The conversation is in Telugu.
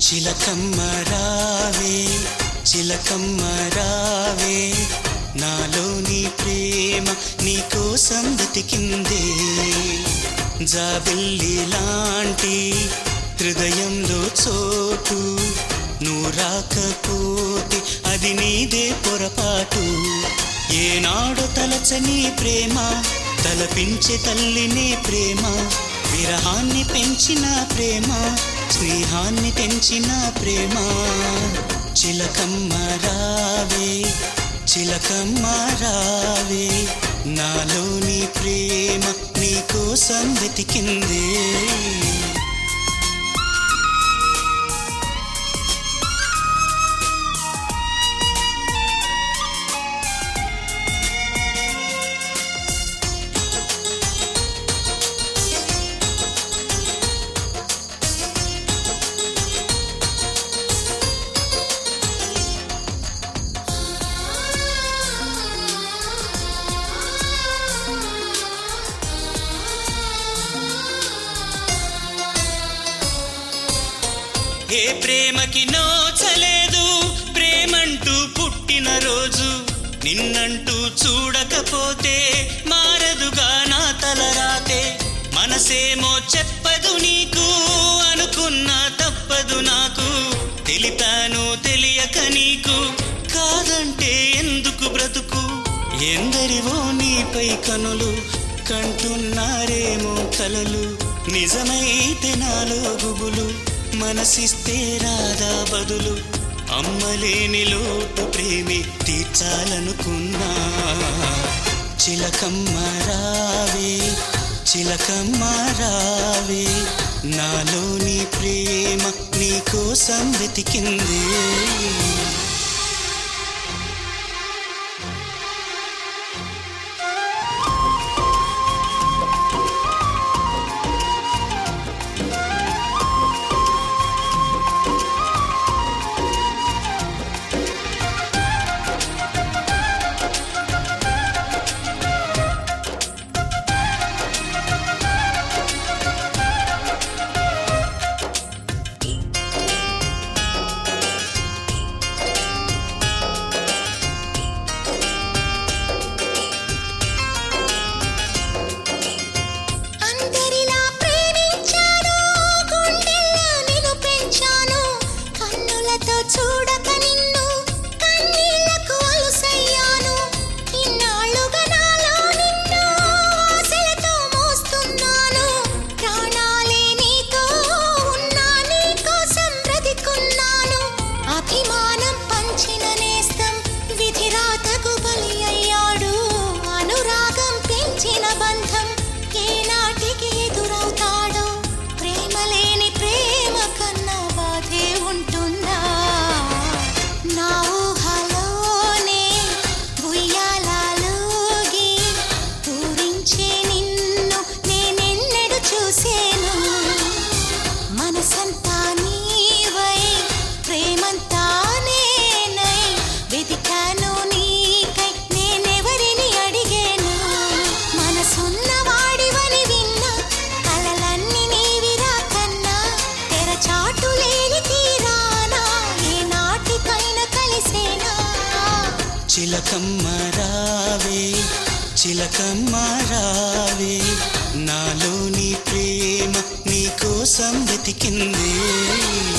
చిలకమ్మ రావే చిలకమ్మ రావే నాలోని ప్రేమ నీకోసం వెతికిందే జాబిల్లి లాంటి హృదయంలో చోటు నువ్వు రాకపోతే అది నీదే పొరపాటు ఏనాడు తలచని ప్రేమ తలపించే తల్లిని ప్రేమ విరహాన్ని పెంచిన ప్రేమ స్నేహాన్ని పెంచిన ప్రేమ చిలకమ్మ రావే చిలకమ్మ రావే నాలోని ప్రేమ నీకోసం వెతికిందే ఏ ప్రేమకి నోచలేదు ప్రేమంటూ పుట్టిన రోజు నిన్నంటూ చూడకపోతే మారదుగా నా తలరాతే మనసేమో చెప్పదు నీకు అనుకున్నా తప్పదు నాకు తెలిపాను తెలియక నీకు కాదంటే ఎందుకు బ్రతుకు ఎందరివో నీపై కనులు కంటున్నారేమో కలలు నిజమైతే నాలో గుబులు మనసిస్తే రాదా బదులు అమ్మలేని లోటు ప్రేమి తీర్చాలనుకున్నా చిలకమ్మ రావే చిలకమ్మ రావే నాలోని ప్రేమ నీకోసం వెతికిందే అందరిలా ప్రేమించాను గుండెల్లో నిన్ను పెంచాను కన్నులతో చూడక నిన్ను కన్నీళ్లకు అలుసయ్యాను ఇన్నాళ్ళుగా నాలో నిన్ను ఆశలతో మోస్తున్నాను ప్రాణాలే నీతో ఉన్నా నీ కోసం బ్రతికున్నాను అభిమానం పంచిన నేస్తం విధిరాతకు బలి అయ్యాడు అనురాగం పెంచిన బంధం ఏనాటికి ఎదురవుతాడో ప్రేమ లేని ప్రేమ కన్నా బాధే ఉంటుందా నా ఊహలోనే ఉయ్యాలలోగి పూరించే నిన్ను నేనెన్నడు చూసేను మనసంతా నీవై ప్రేమంతా నేనై వెతికాను నీకై నేనెవరిని అడిగాను మనసున్న వాడివని విన్నా కలలన్నీ నీవిరా కన్నా తెరచాటు లేని తీరానా ఏ నాటికైనా కలిసేనా చిలకమ్మ రావే చిలకమ్మ రావే నాలోని ప్రేమ నీకోసం వెతికిందే